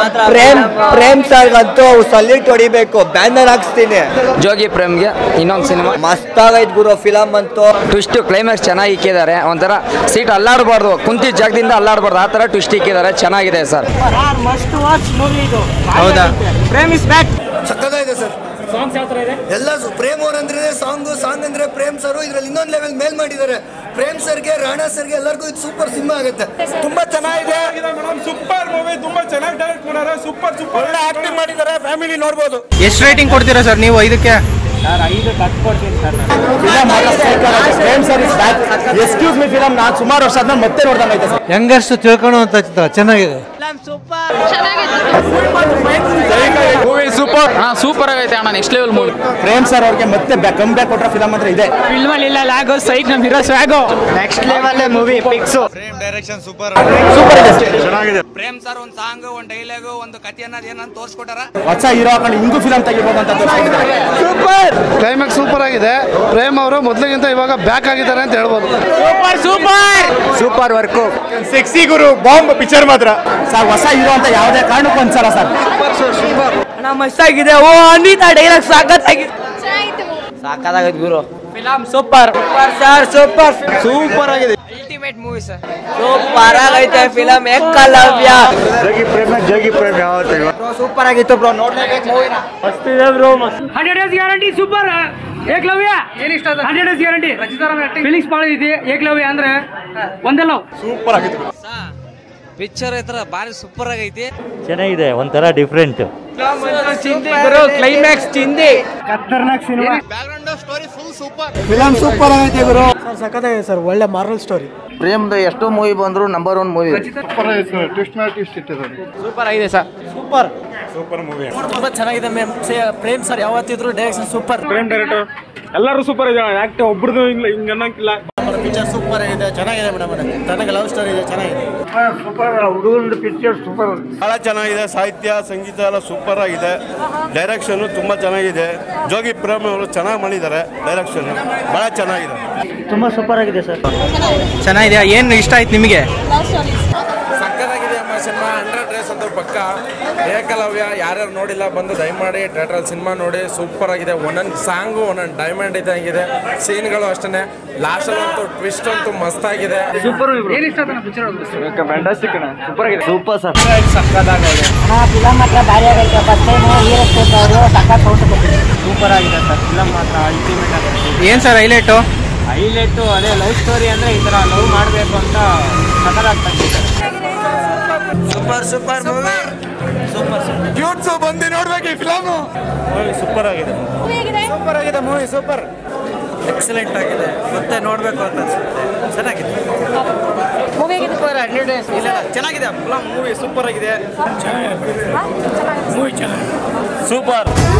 ಪ್ರೇಮ್ ಪ್ರೇಮ್ ಸರ್ಗಂತೂ ಸಲ್ಯೂಟ್ ಹೊಡಿಬೇಕು ಬ್ಯಾನರ್ ಹಾಕ್ಸ್ತೀನಿ ಜೋಗಿ ಪ್ರೇಮ್ಗೆ ಇನ್ನೊಂದು ಸಿನಿಮಾ ಮಸ್ತಾಗೈತ್ ಗುರು ಫಿಲಮ್ ಅಂತೂ ಟ್ವಿಸ್ಟ್ ಕ್ಲೈಮ್ಯಾಕ್ಸ್ ಚೆನ್ನಾಗಿ ಇಕ್ಕಿದ್ದಾರೆ ಒಂಥರ ಸೀಟ್ ಅಲ್ಲಾಡಬಾರ್ದು ಕುಂತಿದ್ದ ಜಾಗದಿಂದ ಅಲ್ಲಾಡಬಾರ್ದು ಆ ಥರ ಟ್ವಿಸ್ಟ್ ಇಕ್ಕಿದ್ದಾರೆ ಚೆನ್ನಾಗಿದೆ ಸರ್ ಹೌದಾ ಸಕ್ಕತ್ತಾಗಿದೆ ಸರ್ ಎಲ್ಲ ಸು- ಪ್ರೇಮ್ ಅವ್ರ ಅಂದ್ರೆ ಸಾಂಗು ಸಾಂಗ್ ಅಂದ್ರೆ ಪ್ರೇಮ್ ಸರ್ ಇದ್ರಲ್ಲಿ ಇನ್ನೊಂದು ಲೆವೆಲ್ ಮೇಲ್ ಮಾಡಿದ್ದಾರೆ ಪ್ರೇಮ್ ಸರ್ಗೆ ರಾಣಾ ಸರ್ಗೆ ಎಲ್ಲರಿಗೂ ಇದು ಸೂಪರ್ ಸಿನಿಮಾ ಆಗುತ್ತೆ ತುಂಬಾ ಚೆನ್ನಾಗಿದೆ ಸೂಪರ್ ಮೂವಿ ತುಂಬಾ ಚೆನ್ನಾಗಿ ಡೈರೆಕ್ಟ್ ಮಾಡ್ಯಾರ ಸೂಪರ್ ಸೂಪರ್ ಒಳ್ಳೆ ಆಕ್ಟಿಂಗ್ ಮಾಡಿದ್ದಾರೆ ಫ್ಯಾಮಿಲಿ ನೋಡ್ಬೋದು ಎಷ್ಟು ರೇಟಿಂಗ್ ಕೊಡ್ತೀರಾ ಸರ್ ನೀವು ಇದಕ್ಕೆ ಎಕ್ಸ್ಕ್ಯೂಸ್ ಮಿ ಫಿಲಮ್ ನಾನು ಸುಮಾರು ವರ್ಷ ಆದ್ಮೇಲೆ ಮತ್ತೆ ನೋಡ್ದಂಗೈತೆ ಸರ್ ಯಂಗರ್ಸ್ ತಿಳ್ಕೊಳ್ಳುವಂತ ಚಿತ್ರ ಚೆನ್ನಾಗಿದೆ ಮೂವಿ ಸೂಪರ್ ಹಾ ಸೂಪರ್ ಆಗೈತೆ ಅಣ್ಣ next level movie Prem sir ಅವ್ರಿಗೆ ಮತ್ತೆ ಕಮ್ ಬ್ಯಾಕ್ ಕೊಟ್ಟರೆ ಫಿಲಮ್ ಅಂದ್ರೆ ಇದೆ ನೆಕ್ಸ್ಟ್ ಲೆವೆಲ್ ಮೂವಿ ಪಿಕ್ಸು ಪ್ರೇಮ್ ಸರ್ ಒಂದು ಸಾಂಗ್ ಒಂದು ಡೈಲಾಗು ಒಂದು ಕಥೆ ಅನ್ನೋದು ಏನಂತ ತೋರಿಸ್ಕೊಟ್ಟಾರ ಹೊಸ ಹೀರೋ ಹಾಕೊಂಡು ಹಿಂಗೂ ಫಿಲಮ್ ತೆಗಿಬೋದು ಅಂತ ತೋರಿಸ್ಕೊಂಡಿದ್ದಾರೆ ಕ್ಲೈಮ್ಯಾಕ್ಸ್ ಸೂಪರ್ ಆಗಿದೆ ಪ್ರೇಮ್ ಅವರು ಮೊದಲಿಗಿಂತ ಇವಾಗ ಬ್ಯಾಕ್ ಆಗಿದ್ದಾರೆ ಅಂತ ಹೇಳ್ಬೋದು ಸೂಪರ್ ವರ್ಕು ಸೆಕ್ಸಿ ಗುರು ಬಾಂಬ್ ಪಿಕ್ಚರ್ ಮಾತ್ರ ಸರ್ ಹೊಸ ಹೀರೋ ಅಂತ ಯಾವುದೇ ಕಾರಣಕ್ಕೂ ಅನ್ಸಲ್ಲ ಸರ್ ಮಸ್ತಾಗಿದೆ ಓ ಅನಿತಾ ಡೈಲಾಗ್ ಸಾಕತ್ತಾಗಿ ಸಾಕಾಗೈತ್ ಗುರು film super super sir super super ಆಗಿದೆ ಅಲ್ಟಿಮೇಟ್ ಮೂವಿ ಸರ್ ಸೂಪರ್ ಆಗೈತೆ ಫಿಲಮ್ ಏಕಲವ್ಯ ಜೋಗಿ ಪ್ರೇಮ್ ಯಾವತ್ತಿಲ್ವಾ ಸೂಪರ್ ಆಗಿತ್ತು ಬ್ರೋ ನೋಡ್ಲೇಬೇಕು ಮೂವಿನ hundred days guarantee super Ekalavya ಏನಿಷ್ಟ ಹಂಡ್ರೆಡ್ ಡೇಸ್ ಗ್ಯಾರಂಟಿ ಫೀಲಿಂಗ್ಸ್ ಭಾಳ ಐತಿ ಏಕಲವ್ಯ ಅಂದ್ರೆ ಒಂದೇ ಲವ್ ಪಿಕ್ಚರ್ ಐತರ ಭಾರಿ ಸೂಪರ್ ಆಗೈತಿ ಚೆನ್ನಾಗಿದೆ ಒಂಥರ ಡಿಫ್ರೆಂಟ್ ಕ್ಲೈಮ್ಯಾಕ್ಸ್ ಚಿಂದಿ ಫಿಲಮ್ ಸೂಪರ್ ಆಗೈತೆ ಗುರು ಪ್ರೇಮ್ದು ಎಷ್ಟೋ ಮೂವಿ ಬಂದ್ರು ನಂಬರ್ ಒನ್ ಮೂವಿ ಸೂಪರ್ ಆಗಿದೆ ಸರ್ ಸೂಪರ್ ಸೂಪರ್ ಮೂವಿ ತುಂಬಾ ಚೆನ್ನಾಗಿದೆ ಮ್ಯಾಮ್ ಪ್ರೇಮ್ ಸರ್ ಯಾವತ್ತಿದ್ರು ಡೈರೆಕ್ಷನ್ ಸೂಪರ್ ಪ್ರೇಮ್ ಡೈರೆಕ್ಟರ್ ಎಲ್ಲರೂ ಸೂಪರ್ ಇದೆ ಆಕ್ಟ್ ಒಬ್ರದ್ದು ಇಲ್ಲ ಹಿಂಗ ಅನ್ನಂಗಿಲ್ಲ ಪಿಕ್ಚರ್ ಸೂಪರ್ ಆಗಿದೆ ಚೆನ್ನಾಗಿದೆ ಮೇಡಮ್ ಚೆನ್ನಾಗಿ ಲವ್ ಸ್ಟೋರಿ ಇದೆ ಚೆನ್ನಾಗಿದೆ ಬಹಳ ಚೆನ್ನಾಗಿದೆ ಸಾಹಿತ್ಯ ಸಂಗೀತ ಎಲ್ಲ ಸೂಪರ್ ಆಗಿದೆ ಡೈರೆಕ್ಷನ್ ತುಂಬಾ ಚೆನ್ನಾಗಿದೆ ಜೋಗಿ ಪ್ರೇಮ್ ಅವರು ಚೆನ್ನಾಗಿ ಮಾಡಿದ್ದಾರೆ ಡೈರೆಕ್ಷನ್ ಬಹಳ ಚೆನ್ನಾಗಿದೆ ತುಂಬಾ ಸೂಪರ್ ಆಗಿದೆ ಸರ್ ಚೆನ್ನಾಗಿದೆ ಏನು ಇಷ್ಟ ಆಯ್ತು ನಿಮಗೆ ಸಕ್ಕತ್ತಾಗಿದೆ ಅಮ್ಮ ಸಿನಿಮಾ ಹಂಡ್ರೆಡ್ ಡೇಸ್ ಅಂತ ಪಕ್ಕ ಏಕಲವ್ಯ ಯಾರ್ಯಾರು ನೋಡಿಲ್ಲ ಬಂದು ದಯಮಾಡಿ ಥಿಯೇಟ್ರಲ್ಲಿ ಸಿನಿಮಾ ನೋಡಿ ಸೂಪರ್ ಆಗಿದೆ ಒಂದೊಂದು ಸಾಂಗು ಒಂದೊಂದು ಡೈಮಂಡ್ ಇದ್ದಂಗಿದೆ ಸೀನ್ಗಳು ಅಷ್ಟೇ ಲಾಸ್ಟಲ್ಲಿ ಅಂತೂ ಟ್ವಿಸ್ಟ್ ಅಂತೂ ಮಸ್ತಾಗಿದೆ ಸೂಪರ್ ಏನಿಷ್ಟ ಪಿಕ್ಚರ್ ಸೂಪರ್ ಆಗಿದೆ ಸೂಪರ್ ಸರ್ ಫಿಲಮ್ ಮಾತ್ರ ಭಾರಿ ಆಗೈತೆ ಫಸ್ಟ್ ಟೈಮ್ ಹೀರೋ ಅವರು ಸಖತ್ ಔಟ್ ಸೂಪರ್ ಆಗಿದೆ ಸರ್ ಫಿಲಮ್ ಮಾತ್ರ ಅಲ್ಟಿಮೇಟ್ ಆಗಿದೆ ಏನು ಸರ್ ಹೈಲೈಟು ಹೈಲೈಟು ಅದೇ ಲವ್ ಸ್ಟೋರಿ ಅಂದರೆ ಈ ಥರ ಲವ್ ಮಾಡಬೇಕು ಅಂತ ಸಕಲಾಗ್ತದೆ ಸೂಪರ್ ಸೂಪರ್ ಮೂವಿ ಯೂಟ್ಸ್ ಬಂದು ನೋಡ್ಬೇಕು ಈ ಫಿಲಮ್ ಸೂಪರ್ ಆಗಿದೆ ಸೂಪರ್ ಆಗಿದೆ ಮೂವಿ ಸೂಪರ್ ಎಕ್ಸಲೆಂಟ್ ಆಗಿದೆ ಮತ್ತೆ ನೋಡ್ಬೇಕು ಅಂತ ಅನ್ಸುತ್ತೆ ಚೆನ್ನಾಗಿದೆ ಸೂಪರ್ ಹಂಡ್ರೆಡ್ ಡೇಸ್ ಇಲ್ಲ ಚೆನ್ನಾಗಿದೆ ಫಿಲಮ್ ಮೂವಿ ಸೂಪರ್ ಆಗಿದೆ ಮೂವಿ ಚೆನ್ನಾಗಿದೆ ಸೂಪರ್